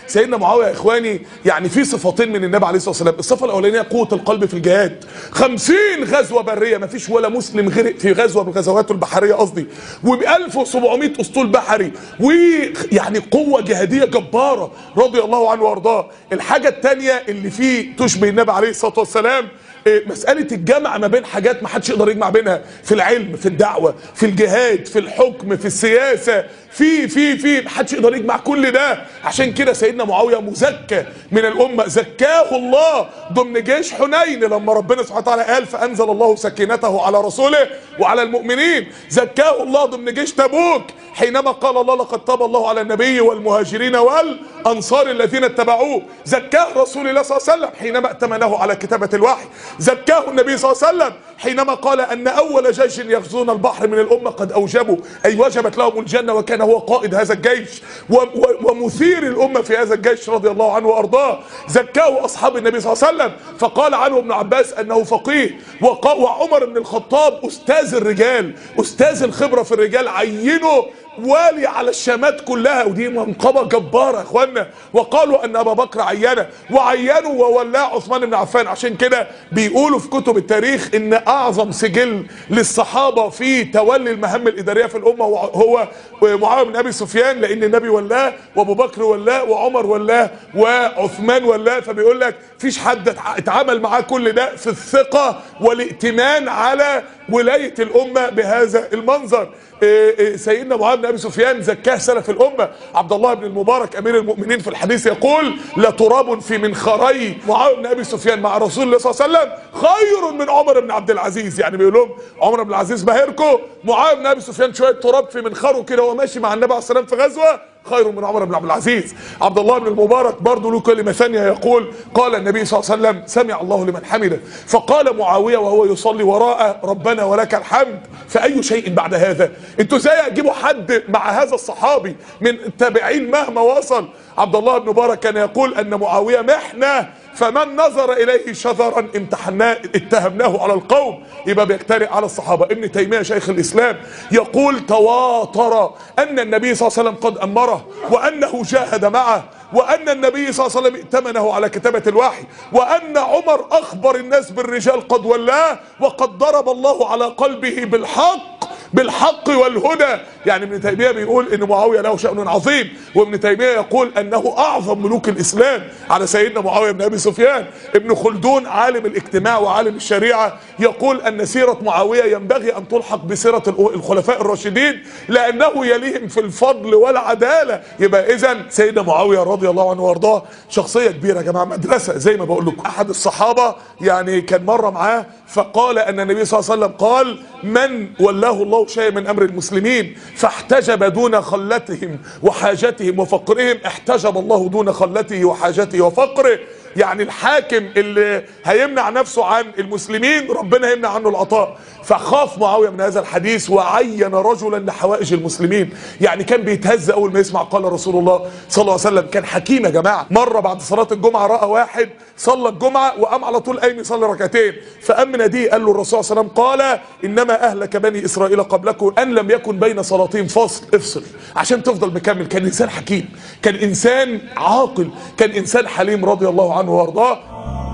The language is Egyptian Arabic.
سيدنا معاويه يا اخواني يعني في صفتين من النبي عليه الصلاه والسلام الصفه الاولانيه قوه القلب في الجهاد 50 غزوه بريه ما فيش ولا مسلم غرق في غزوه من غزواته البحريه قصدي وب 1700 اسطول بحري ويعني قوه جهاديه جباره رضي الله عنه وارضاه الحاجه الثانيه اللي فيه تشبه النبي عليه الصلاه والسلام إيه، مسألة الجمع ما بين حاجات ما حدش يقدر يجمع بينها في العلم في الدعوة في الجهاد في الحكم في السياسة في في في ما حدش يقدر يجمع كل ده عشان كده سيدنا معاوية مزكى من الأمة زكاه الله ضمن جيش حنين لما ربنا سبحانه وتعالى قال فأنزل الله سكينته على رسوله وعلى المؤمنين زكاه الله ضمن جيش تبوك حينما قال الله لقد تاب الله على النبي والمهاجرين والأنصار الذين اتبعوه زكاه رسول الله صلى الله عليه وسلم حينما ائتمنه على كتابة الوحي زكاه النبي صلى الله عليه وسلم حينما قال أن أول جيش يغزون البحر من الأمة قد أوجبوا أي وجبت لهم الجنة وكان هو قائد هذا الجيش و- و- ومثير الأمة في هذا الجيش رضي الله عنه وأرضاه زكاه أصحاب النبي صلى الله عليه وسلم فقال عنه ابن عباس أنه فقيه وق- وعمر بن الخطاب أستاذ الرجال أستاذ الخبرة في الرجال عينه والي على الشامات كلها ودي منقبة جبارة يا اخوانا وقالوا ان ابا بكر عينه وعينوا وولاه عثمان بن عفان عشان كده بيقولوا في كتب التاريخ ان اعظم سجل للصحابة في تولي المهام الادارية في الامة هو- هو معاوية بن ابي سفيان لان النبي ولاه وابو بكر ولاه وعمر ولاه وعثمان ولاه فبيقول لك فيش حد اتع- اتعامل معاه كل ده في الثقة والائتمان على ولاية الامة بهذا المنظر إيه إيه سيدنا معاويه بن ابي سفيان زكاه سلف الامه عبد الله بن المبارك امير المؤمنين في الحديث يقول لتراب في منخري معاويه بن ابي سفيان مع رسول الله صلى الله عليه وسلم خير من عمر بن عبد العزيز يعني بيقول لهم عمر بن العزيز بهركم معاويه بن ابي سفيان شويه تراب في منخره كده وهو ماشي مع النبي عليه الصلاه والسلام في غزوه خير من عمر بن عبد العزيز عبد الله بن المبارك برضه له كلمه ثانيه يقول قال النبي صلى الله عليه وسلم سمع الله لمن حمده فقال معاويه وهو يصلي وراء ربنا ولك الحمد فاي شيء بعد هذا انتوا ازاي هتجيبوا حد مع هذا الصحابي من التابعين مهما وصل عبد الله بن مبارك كان يقول ان معاويه محنه فمن نظر اليه شذرا امتحناه اتهمناه على القوم يبقى بيجترئ على الصحابه ابن تيميه شيخ الاسلام يقول تواتر ان النبي صلى الله عليه وسلم قد امره وانه جاهد معه وان النبي صلى الله عليه وسلم ائتمنه على كتابه الوحي وان عمر اخبر الناس بالرجال قد ولاه وقد ضرب الله على قلبه بالحق بالحق والهدى يعني ابن تيميه بيقول ان معاويه له شان عظيم وابن تيميه يقول انه اعظم ملوك الاسلام على سيدنا معاويه بن ابي سفيان ابن خلدون عالم الاجتماع وعالم الشريعه يقول ان سيره معاويه ينبغي ان تلحق بسيره الأ- الخلفاء الراشدين لانه يليهم في الفضل والعداله يبقى اذا سيدنا معاويه رضي الله عنه وارضاه شخصيه كبيره يا جماعه مدرسه زي ما بقول لكم احد الصحابه يعني كان مره معاه فقال ان النبي صلى الله عليه وسلم قال من ولاه الله شيئا من امر المسلمين فاحتجب دون خلتهم وحاجتهم وفقرهم احتجب الله دون خلته وحاجته وفقره يعني الحاكم اللي هيمنع نفسه عن المسلمين ربنا يمنع عنه العطاء فخاف معاويه من هذا الحديث وعين رجلا لحوائج المسلمين يعني كان بيتهز اول ما يسمع قال رسول الله صلى الله عليه وسلم كان حكيم يا جماعه مره بعد صلاه الجمعه راى واحد صلى الجمعه وقام على طول قايم يصلي ركعتين فقام ناديه قال له الرسول صلى الله عليه وسلم قال انما اهلك بني اسرائيل قبلكم ان لم يكن بين صلاتين فصل افصل عشان تفضل مكمل كان انسان حكيم كان انسان عاقل كان انسان حليم رضي الله عنه وارضاه